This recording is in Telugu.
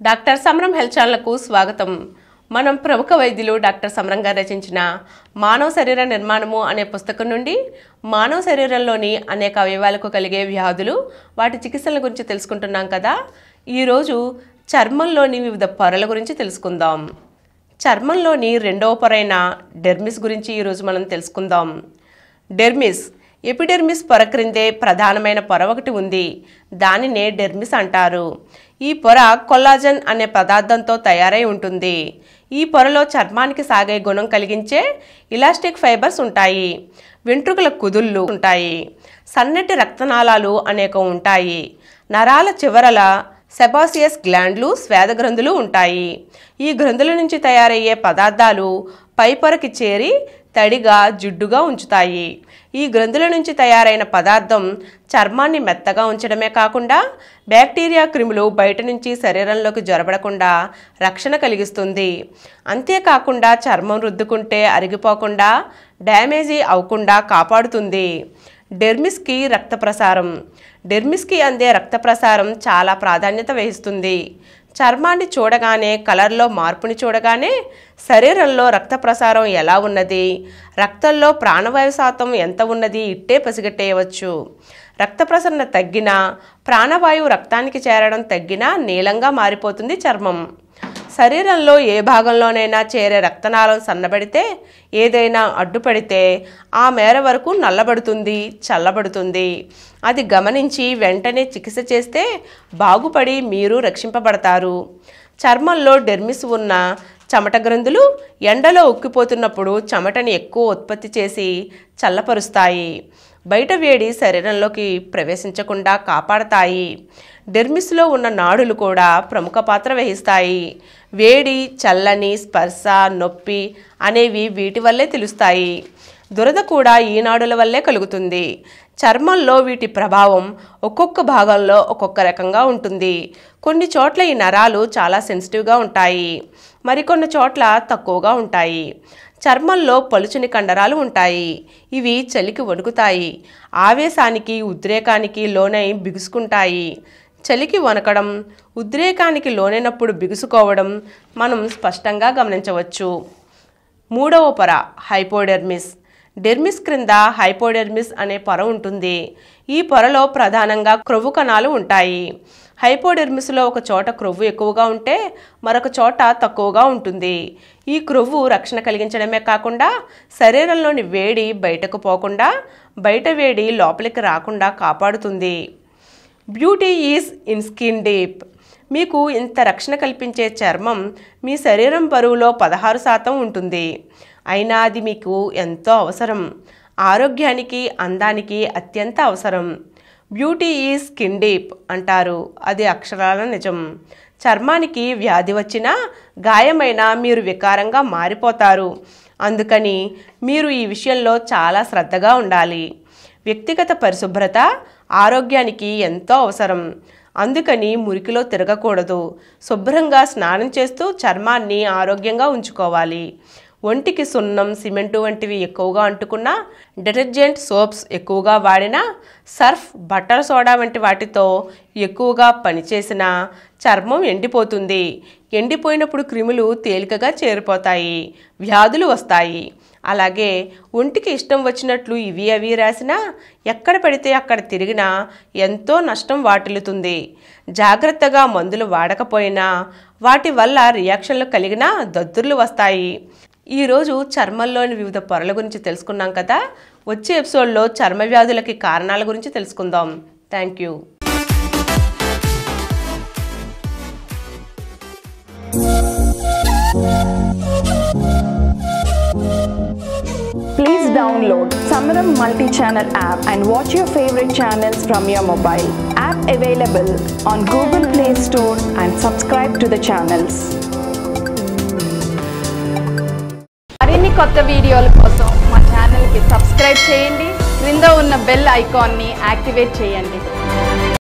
డాక్టర్ సమరం హెల్త్ ఛానల్కు స్వాగతం మనం ప్రముఖ వైద్యులు డాక్టర్ సమరం గారు రచించిన మానవ శరీర నిర్మాణము అనే పుస్తకం నుండి మానవ శరీరంలోని అనేక అవయవాలకు కలిగే వ్యాధులు వాటి చికిత్సల గురించి తెలుసుకుంటున్నాం కదా ఈరోజు చర్మంలోని వివిధ పొరల గురించి తెలుసుకుందాం చర్మంలోని రెండవ పొరైన డెర్మిస్ గురించి ఈరోజు మనం తెలుసుకుందాం డెర్మిస్ ఎపిడెర్మిస్ పొర క్రిందే ప్రధానమైన పొర ఒకటి ఉంది దానినే డెర్మిస్ అంటారు ఈ పొర కొల్లాజన్ అనే పదార్థంతో తయారై ఉంటుంది ఈ పొరలో చర్మానికి సాగే గుణం కలిగించే ఇలాస్టిక్ ఫైబర్స్ ఉంటాయి వెంట్రుకల కుదుళ్ళు ఉంటాయి సన్నటి రక్తనాళాలు అనేకం ఉంటాయి నరాల చివరల సెబాసియస్ గ్లాండ్లు శ్వేత గ్రంథులు ఉంటాయి ఈ గ్రంథుల నుంచి తయారయ్యే పదార్థాలు పై పొరకి చేరి తడిగా జిడ్డుగా ఉంచుతాయి ఈ గ్రంథుల నుంచి తయారైన పదార్థం చర్మాన్ని మెత్తగా ఉంచడమే కాకుండా బ్యాక్టీరియా క్రిములు బయట నుంచి శరీరంలోకి జొరబడకుండా రక్షణ కలిగిస్తుంది అంతేకాకుండా చర్మం రుద్దుకుంటే అరిగిపోకుండా డ్యామేజీ అవ్వకుండా కాపాడుతుంది డెర్మిస్కి రక్త ప్రసారం డెర్మిస్కి అందే రక్త ప్రసారం చాలా ప్రాధాన్యత వహిస్తుంది చర్మాన్ని చూడగానే కలర్లో మార్పుని చూడగానే శరీరంలో రక్త ప్రసారం ఎలా ఉన్నది రక్తంలో ప్రాణవాయు శాతం ఎంత ఉన్నది ఇట్టే పసిగట్టేయవచ్చు రక్త ప్రసరణ తగ్గినా ప్రాణవాయువు రక్తానికి చేరడం తగ్గినా నీలంగా మారిపోతుంది చర్మం శరీరంలో ఏ భాగంలోనైనా చేరే రక్తనాళం సన్నబడితే ఏదైనా అడ్డుపడితే ఆ మేర వరకు నల్లబడుతుంది చల్లబడుతుంది అది గమనించి వెంటనే చికిత్స చేస్తే బాగుపడి మీరు రక్షింపబడతారు చర్మంలో డెర్మిస్ ఉన్న చెమట గ్రంథులు ఎండలో ఉక్కిపోతున్నప్పుడు చెమటని ఎక్కువ ఉత్పత్తి చేసి చల్లపరుస్తాయి బయట వేడి శరీరంలోకి ప్రవేశించకుండా కాపాడతాయి డెర్మిస్లో ఉన్న నాడులు కూడా ప్రముఖ పాత్ర వహిస్తాయి వేడి చల్లని స్పర్శ నొప్పి అనేవి వీటి వల్లే తెలుస్తాయి దురద కూడా ఈ నాడుల వల్లే కలుగుతుంది చర్మంలో వీటి ప్రభావం ఒక్కొక్క భాగంలో ఒక్కొక్క రకంగా ఉంటుంది కొన్ని చోట్ల ఈ నరాలు చాలా సెన్సిటివ్గా ఉంటాయి మరికొన్ని చోట్ల తక్కువగా ఉంటాయి చర్మంలో పలుచని కండరాలు ఉంటాయి ఇవి చలికి వణుకుతాయి ఆవేశానికి ఉద్రేకానికి లోనై బిగుసుకుంటాయి చలికి వణకడం ఉద్రేకానికి లోనైనప్పుడు బిగుసుకోవడం మనం స్పష్టంగా గమనించవచ్చు మూడవ పొర హైపోడెర్మిస్ డెర్మిస్ క్రింద హైపోడెర్మిస్ అనే పొర ఉంటుంది ఈ పొరలో ప్రధానంగా క్రొవ్వు కణాలు ఉంటాయి హైపోడెర్మిస్లో ఒక చోట క్రొవ్వు ఎక్కువగా ఉంటే మరొక చోట తక్కువగా ఉంటుంది ఈ క్రొవ్వు రక్షణ కలిగించడమే కాకుండా శరీరంలోని వేడి బయటకు పోకుండా బయట వేడి లోపలికి రాకుండా కాపాడుతుంది beauty is in skin deep మీకు ఇంత రక్షణ కల్పించే చర్మం మీ శరీరం బరువులో పదహారు శాతం ఉంటుంది అయినా అది మీకు ఎంతో అవసరం ఆరోగ్యానికి అందానికి అత్యంత అవసరం బ్యూటీ ఈజ్ స్కిన్ డీప్ అంటారు అది అక్షరాల నిజం చర్మానికి వ్యాధి వచ్చినా గాయమైనా మీరు వికారంగా మారిపోతారు అందుకని మీరు ఈ విషయంలో చాలా శ్రద్ధగా ఉండాలి వ్యక్తిగత పరిశుభ్రత ఆరోగ్యానికి ఎంతో అవసరం అందుకని మురికిలో తిరగకూడదు శుభ్రంగా స్నానం చేస్తూ చర్మాన్ని ఆరోగ్యంగా ఉంచుకోవాలి ఒంటికి సున్నం సిమెంటు వంటివి ఎక్కువగా అంటుకున్నా డిటర్జెంట్ సోప్స్ ఎక్కువగా వాడినా సర్ఫ్ బట్టల సోడా వంటి వాటితో ఎక్కువగా పనిచేసిన చర్మం ఎండిపోతుంది ఎండిపోయినప్పుడు క్రిములు తేలికగా చేరిపోతాయి వ్యాధులు వస్తాయి అలాగే ఒంటికి ఇష్టం వచ్చినట్లు ఇవి అవి రాసినా ఎక్కడ పడితే అక్కడ తిరిగినా ఎంతో నష్టం వాటిల్లుతుంది జాగ్రత్తగా మందులు వాడకపోయినా వాటి వల్ల రియాక్షన్లు కలిగినా దద్దుర్లు వస్తాయి ఈరోజు చర్మంలోని వివిధ పొరల గురించి తెలుసుకున్నాం కదా వచ్చే ఎపిసోడ్లో చర్మ వ్యాధులకి కారణాల గురించి తెలుసుకుందాం thank you Please download Samaram multi-channel app and watch your favorite channels from your mobile. App available on Google Play Store and subscribe to the channels. మరిన్ని కొత్త వీడియోల కోసం మా ఛానల్కి సబ్స్క్రైబ్ చేయండి క్రింద ఉన్న బెల్ ఐకాన్ని యాక్టివేట్ చేయండి